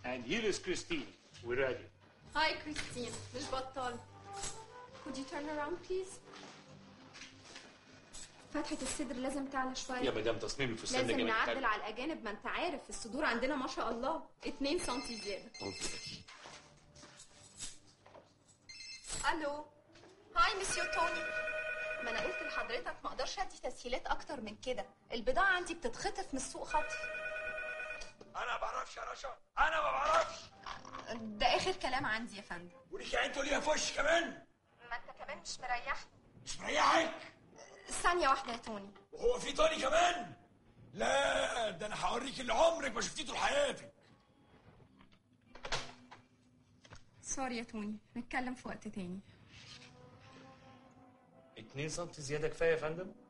And here is Christine. We're ready. هاي كريستين مش بطال Could you turn around please فتحة الصدر لازم تعلى شوية يا مدام تصميم الفستان ده لازم جميل نعدل على الأجانب ما أنت عارف الصدور عندنا ما شاء الله 2 سم زيادة الو هاي مسيو توني ما انا قلت لحضرتك ما اقدرش ادي تسهيلات اكتر من كده البضاعه عندي بتتخطف من السوق خطف انا ما بعرفش يا رشا انا ما بعرفش ده اخر كلام عندي يا فندم وليك عين تقوليها في وشي كمان ما انت كمان مش مريحني مش مريحك ثانيه واحده يا توني وهو في تاني كمان لا ده انا هوريك اللي عمرك ما شفتيه طول حياتك سوري يا توني نتكلم في وقت تاني 2 سم زياده كفايه يا فندم